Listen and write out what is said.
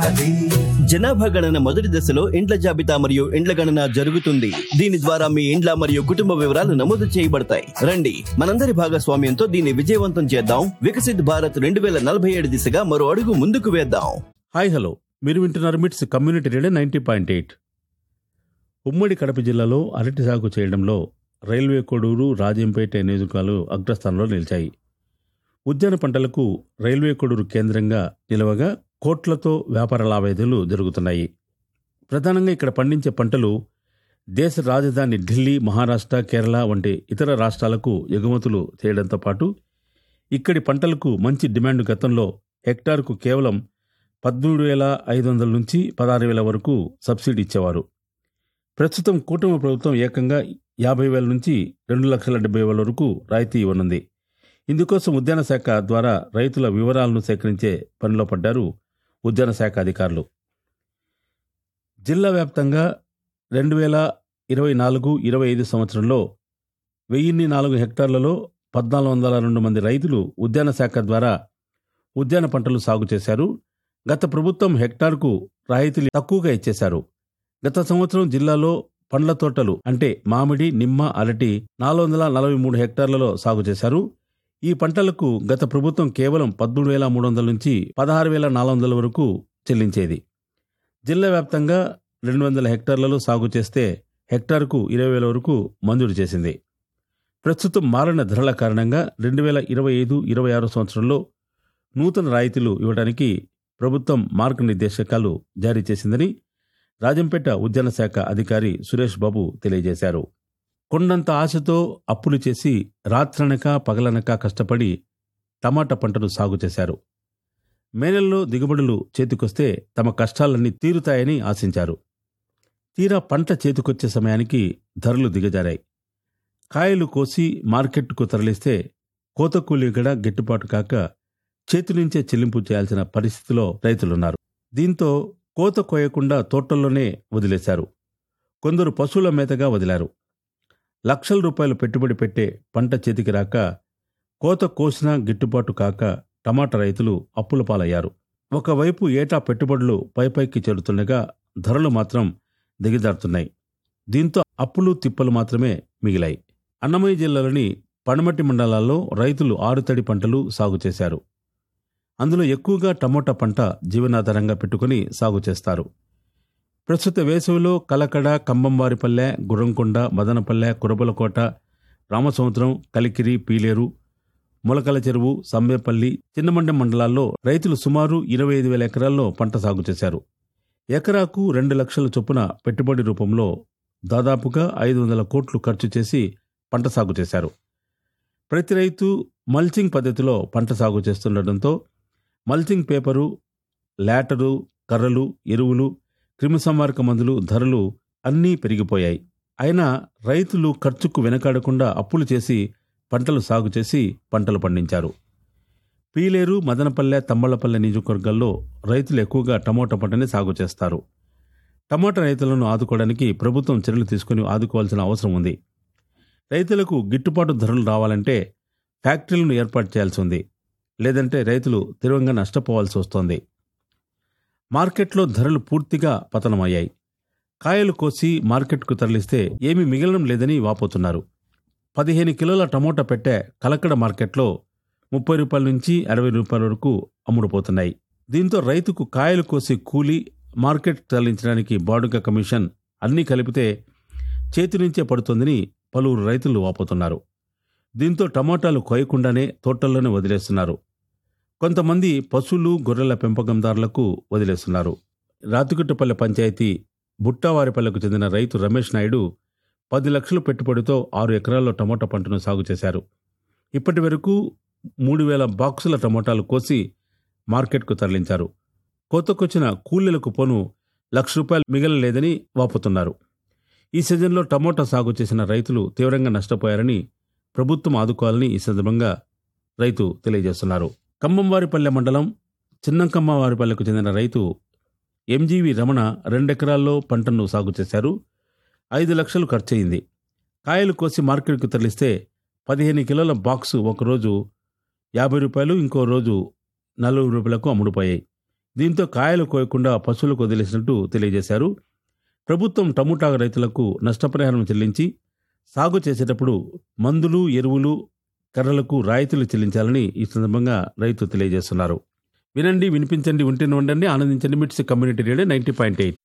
జనాభా గణన మొదటి దశలో ఇండ్ల జాబితా మరియు ఇండ్ల గణన జరుగుతుంది దీని ద్వారా మీ ఇండ్ల మరియు కుటుంబ వివరాలు నమోదు చేయబడతాయి రండి మనందరి భాగస్వామ్యంతో దీన్ని విజయవంతం చేద్దాం వికసిత్ భారత్ రెండు వేల నలభై ఏడు దిశగా మరో అడుగు ముందుకు వేద్దాం హాయ్ హలో మీరు వింటున్నారు MITS community radio ninety point eight ఉమ్మడి కడప జిల్లాలో అరటి సాగు చేయడంలో రైల్వే కొడూరు రాజంపేట నియోజకాలు అగ్రస్థానంలో నిలిచాయి ఉద్యాన పంటలకు రైల్వే కొడూరు కేంద్రంగా నిలవగా కోట్లతో వ్యాపార లావాదేవీలు జరుగుతున్నాయి ప్రధానంగా ఇక్కడ పండించే పంటలు దేశ రాజధాని ఢిల్లీ మహారాష్ట్ర కేరళ వంటి ఇతర రాష్ట్రాలకు ఎగుమతులు చేయడంతో పాటు ఇక్కడి పంటలకు మంచి డిమాండ్ గతంలో హెక్టార్కు కేవలం పదమూడు వేల ఐదు వందల నుంచి పదహారు వేల వరకు సబ్సిడీ ఇచ్చేవారు ప్రస్తుతం కూటమి ప్రభుత్వం ఏకంగా యాభై వేల నుంచి రెండు లక్షల డెబ్బై వేల వరకు రాయితీ ఇవ్వనుంది ఇందుకోసం ఉద్యాన శాఖ ద్వారా రైతుల వివరాలను సేకరించే పనిలో పడ్డారు ఉద్యాన శాఖ అధికారులు జిల్లా వ్యాప్తంగా రెండు వేల ఇరవై నాలుగు ఇరవై ఐదు సంవత్సరంలో వెయ్యిన్ని నాలుగు హెక్టార్లలో పద్నాలుగు వందల రెండు మంది రైతులు ఉద్యాన శాఖ ద్వారా ఉద్యాన పంటలు సాగు చేశారు గత ప్రభుత్వం హెక్టార్కు రాయితీలు తక్కువగా ఇచ్చేశారు గత సంవత్సరం జిల్లాలో పండ్ల తోటలు అంటే మామిడి నిమ్మ అరటి నాలుగు వందల నలభై మూడు హెక్టార్లలో సాగు చేశారు ఈ పంటలకు గత ప్రభుత్వం కేవలం పదమూడు వేల మూడు వందల నుంచి పదహారు వేల నాలుగు వందల వరకు చెల్లించేది జిల్లా వ్యాప్తంగా రెండు వందల హెక్టార్లలో సాగు చేస్తే హెక్టార్కు ఇరవై వేల వరకు మంజూరు చేసింది ప్రస్తుతం మారిన ధరల కారణంగా రెండు వేల ఇరవై ఐదు ఇరవై ఆరు సంవత్సరంలో నూతన రాయితీలు ఇవ్వడానికి ప్రభుత్వం మార్గనిర్దేశకాలు జారీ చేసిందని రాజంపేట ఉద్యాన శాఖ అధికారి సురేష్ బాబు తెలియజేశారు కొండంత ఆశతో అప్పులు చేసి రాత్రనక పగలనక కష్టపడి టమాటా పంటను సాగు చేశారు మే నెలలో దిగుబడులు చేతికొస్తే తమ కష్టాలన్నీ తీరుతాయని ఆశించారు తీరా పంట చేతికొచ్చే సమయానికి ధరలు దిగజారాయి కాయలు కోసి మార్కెట్కు తరలిస్తే కోత కూలీ కూడా గిట్టుబాటు కాక చేతి నుంచే చెల్లింపు చేయాల్సిన పరిస్థితిలో రైతులున్నారు దీంతో కోత కోయకుండా తోటల్లోనే వదిలేశారు కొందరు పశువుల మేతగా వదిలారు లక్షల రూపాయలు పెట్టుబడి పెట్టే పంట చేతికి రాక కోత కోసినా గిట్టుబాటు కాక టమాటా రైతులు అప్పుల పాలయ్యారు ఒకవైపు ఏటా పెట్టుబడులు పైపైకి చేరుతుండగా ధరలు మాత్రం దిగజారుతున్నాయి దీంతో అప్పులు తిప్పలు మాత్రమే మిగిలాయి అన్నమయ్య జిల్లాలోని పడమటి మండలాల్లో రైతులు ఆరుతడి పంటలు సాగు చేశారు అందులో ఎక్కువగా టమోటా పంట జీవనాధారంగా పెట్టుకుని సాగు చేస్తారు ప్రస్తుత వేసవిలో కలకడ కంబంవారిపల్లె గుర్రంకొండ మదనపల్లె కురబలకోట రామసముద్రం కలికిరి పీలేరు మొలకల చెరువు సమ్మేపల్లి చిన్నమండెం మండలాల్లో రైతులు సుమారు ఇరవై ఐదు వేల ఎకరాల్లో పంట సాగు చేశారు ఎకరాకు రెండు లక్షల చొప్పున పెట్టుబడి రూపంలో దాదాపుగా ఐదు వందల కోట్లు ఖర్చు చేసి పంట సాగు చేశారు ప్రతి రైతు మల్చింగ్ పద్ధతిలో పంట సాగు చేస్తుండటంతో మల్చింగ్ పేపరు లాటరు కర్రలు ఎరువులు క్రిమిసంహారక మందులు ధరలు అన్నీ పెరిగిపోయాయి అయినా రైతులు ఖర్చుకు వెనకాడకుండా అప్పులు చేసి పంటలు సాగు చేసి పంటలు పండించారు పీలేరు మదనపల్లె తమ్మళ్లపల్లె నియోజకవర్గాల్లో రైతులు ఎక్కువగా టమోటా పంటని సాగు చేస్తారు టమోటా రైతులను ఆదుకోవడానికి ప్రభుత్వం చర్యలు తీసుకుని ఆదుకోవాల్సిన అవసరం ఉంది రైతులకు గిట్టుబాటు ధరలు రావాలంటే ఫ్యాక్టరీలను ఏర్పాటు చేయాల్సి ఉంది లేదంటే రైతులు తీవ్రంగా నష్టపోవాల్సి వస్తోంది మార్కెట్లో ధరలు పూర్తిగా పతనమయ్యాయి కాయలు కోసి మార్కెట్కు తరలిస్తే ఏమీ మిగలడం లేదని వాపోతున్నారు పదిహేను కిలోల టమోటా పెట్టే కలకడ మార్కెట్లో ముప్పై రూపాయల నుంచి అరవై రూపాయల వరకు అమ్ముడుపోతున్నాయి దీంతో రైతుకు కాయలు కోసి కూలి మార్కెట్ తరలించడానికి బాడుగ కమిషన్ అన్నీ కలిపితే చేతి నుంచే పడుతోందని పలువురు రైతులు వాపోతున్నారు దీంతో టమోటాలు కోయకుండానే తోటల్లోనే వదిలేస్తున్నారు కొంతమంది పశువులు గొర్రెల పెంపకందారులకు వదిలేస్తున్నారు రాతిగుట్టపల్లె పంచాయతీ బుట్టావారిపల్లెకు చెందిన రైతు రమేష్ నాయుడు పది లక్షల పెట్టుబడితో ఆరు ఎకరాల్లో టమోటా పంటను సాగు చేశారు ఇప్పటి వరకు మూడు వేల బాక్సుల టమోటాలు కోసి మార్కెట్కు తరలించారు కోతకొచ్చిన కూలీలకు పోను లక్ష రూపాయలు మిగలలేదని వాపుతున్నారు ఈ సీజన్లో టమోటా సాగు చేసిన రైతులు తీవ్రంగా నష్టపోయారని ప్రభుత్వం ఆదుకోవాలని ఈ సందర్భంగా రైతు తెలియజేస్తున్నారు ఖమ్మంవారిపల్లె మండలం చిన్నంకమ్మవారిపల్లెకు చెందిన రైతు ఎంజీవి రమణ రెండెకరాల్లో పంటను సాగు చేశారు ఐదు లక్షలు ఖర్చయింది కాయలు కోసి మార్కెట్కు తరలిస్తే పదిహేను కిలోల బాక్సు ఒకరోజు యాభై రూపాయలు ఇంకో రోజు నలభై రూపాయలకు అమ్ముడుపోయాయి దీంతో కాయలు కోయకుండా పశువులకు వదిలేసినట్టు తెలియజేశారు ప్రభుత్వం టమోటా రైతులకు నష్టపరిహారం చెల్లించి సాగు చేసేటప్పుడు మందులు ఎరువులు కర్రలకు రాయితీలు చెల్లించాలని ఈ సందర్భంగా రైతు తెలియజేస్తున్నారు వినండి వినిపించండి ఉంటేనే ఉండండి ఆనందించండి MITS community radio ninety point eight